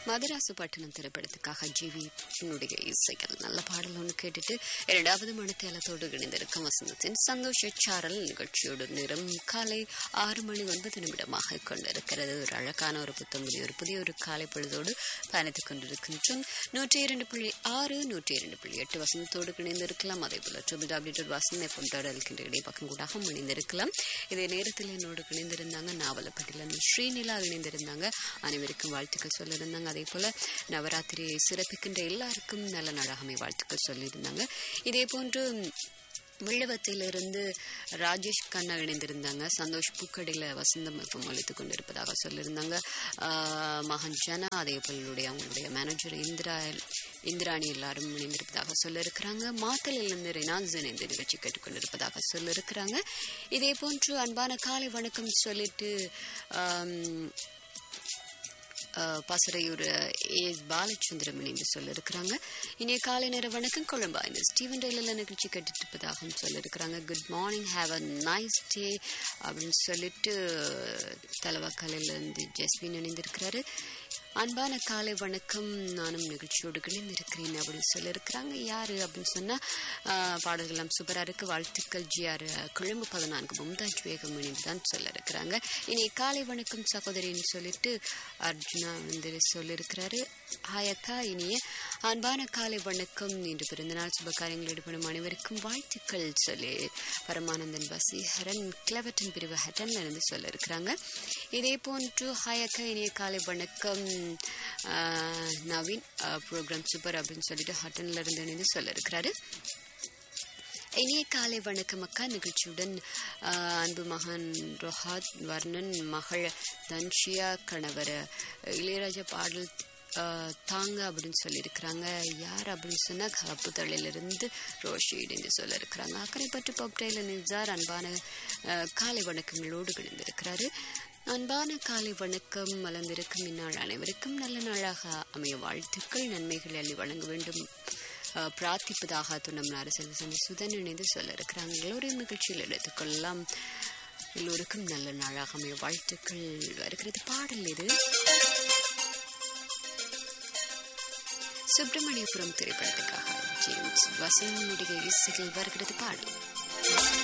மதராசு பட்டணம் திரைப்படத்துக்காக ஜிவி என்னுடைய இசைகள் நல்ல பாடல் ஒன்று கேட்டுட்டு இரண்டாவது மணித்தேலத்தோடு இணைந்திருக்கும் வசந்தத்தின் சந்தோஷ சாரல் நிகழ்ச்சியோடு நிறம் காலை ஆறு மணி ஒன்பது நிமிடமாக கொண்டிருக்கிறது ஒரு அழகான ஒரு புத்தம்புதி ஒரு புதிய ஒரு காலை பொழுதோடு பயணித்துக் கொண்டிருக்கின்றோம் நூற்றி இரண்டு புள்ளி ஆறு நூற்றி இரண்டு புள்ளி எட்டு வசந்தத்தோடு இணைந்திருக்கலாம் அதே போல triple W dot Vasanth FM dot இருக்கின்ற இடைப்பக்கம் கூடாக இணைந்திருக்கலாம் இதே நேரத்தில் என்னோடு இணைந்திருந்தாங்க நாவலப்பட்டிலிருந்து ஸ்ரீநிலா இணைந்திருந்தாங்க அனைவருக்கும் வாழ்த்துக்கள் சொல்லியிருந்தாங்க அதே போல நவராத்திரியை சிறப்பிக்கின்ற எல்லாருக்கும் நல்ல நாளாகமே வாழ்த்துக்கள் சொல்லியிருந்தாங்க இதே போன்று விழுவத்திலிருந்து ராஜேஷ் கண்ணா இணைந்திருந்தாங்க சந்தோஷ் பூக்கடையில் வசந்தம் எஃப்எம் அளித்துக் கொண்டிருப்பதாக சொல்லியிருந்தாங்க ஆஹ் மகன் ஜனா அதே போலுடைய அவங்களுடைய மேனேஜர் இந்திரா இந்திராணி எல்லாரும் இணைந்திருப்பதாக சொல்லியிருக்கிறாங்க மாத்தலிலிருந்து ரெனால்ஸ் இணைந்து நிகழ்ச்சி கேட்டுக்கொண்டிருப்பதாக சொல்லியிருக்கிறாங்க இதே போன்று அன்பான காலை வணக்கம் சொல்லிட்டு ஆம், அஹ், பசறையூர் ஏ பாலச்சந்திரம் இணைந்து சொல்லியிருக்கிறாங்க இனிய காலை நேர வணக்கம் கொழும்பா இந்த ஸ்டீவன் டெய்லரில் நிகழ்ச்சி கேட்டுட்டு இருப்பதாகவும் சொல்லியிருக்கிறாங்க good morning have a nice day அப்படின்னு சொல்லிட்டு தலைவாக்காலிலிருந்து ஜஸ்வின் இணைந்திருக்கிறாரு அன்பான காலை வணக்கம் நானும் நிகழ்ச்சியோடு இணைந்திருக்கிறேன் அப்படின்னு சொல்லியிருக்கிறாங்க யாரு அப்படின்னு சொன்னா ஆஹ், பாடல்கள்லாம் சூப்பரா இருக்கு வாழ்த்துக்கள் ஜிஆர் கொழும்பு பதினான்கு மும்தாஜ் வேகம் இணைந்து தான் சொல்லியிருக்கிறாங்க இனி காலை வணக்கம் சகோதரின்னு சொல்லிட்டு அர்ஜுனா வந்து சொல்லியிருக்கிறாரு ஹாய் அக்கா இனிய அன்பான காலை வணக்கம் இன்று பிறந்தநாள் சுப காரியங்கள் ஈடுபடும் அனைவருக்கும் வாழ்த்துக்கள் சொல்லி பரமானந்தன் வசீகரன் கிளவட்டன் பிரிவு ஹட்டன்ல இருந்து சொல்லியிருக்கிறாங்க இதே போன்று ஹாய் அக்கா இனிய காலை வணக்கம் ஆஹ், நவீன் ப்ரோக்ராம் சூப்பர் அப்படின்னு சொல்லிட்டு ஹட்டன்ல இருந்து இணைந்து சொல்லியிருக்கிறாரு இனிய காலை வணக்கம் அக்கா நிகழ்ச்சியுடன் ஆஹ், அன்பு மகன் ரொஹாத் வர்ணன் மகள் தன்ஷியா கணவர் இளையராஜா பாடல் ஆஹ், தாங்க அப்படின்னு சொல்லியிருக்கிறாங்க யார் அப்படின்னு சொன்னால் கப்புத்தளையிலிருந்து ரோஷி இணைந்து சொல்லியிருக்கிறாங்க அக்கறைப்பட்டு பப்டையில் நிஜார் அன்பான ஆஹ், காலை வணக்கங்களோடு விழுந்திருக்கிறாரு அன்பான காலை வணக்கம் மலர்ந்திருக்கும் இந்நாள் அனைவருக்கும் நல்ல நாளாக அமைய வாழ்த்துக்கள் நன்மைகளை அள்ளி வழங்க வேண்டும் அஹ், பிரார்த்திப்பதாக துணம் அரசு சந்தி சுதன் இணைந்து சொல்ல இருக்கிறாங்க எல்லோரையும் நிகழ்ச்சியில் எடுத்துக்கொள்ளலாம் எல்லோருக்கும் நல்ல நாளாக அமைய வாழ்த்துக்கள் வருகிறது பாடல் இது சுப்பிரமணியபுரம் திரைப்படத்துக்காக ஜேம்ஸ் வசனுடைய இசையில் வருகிறது பாடல்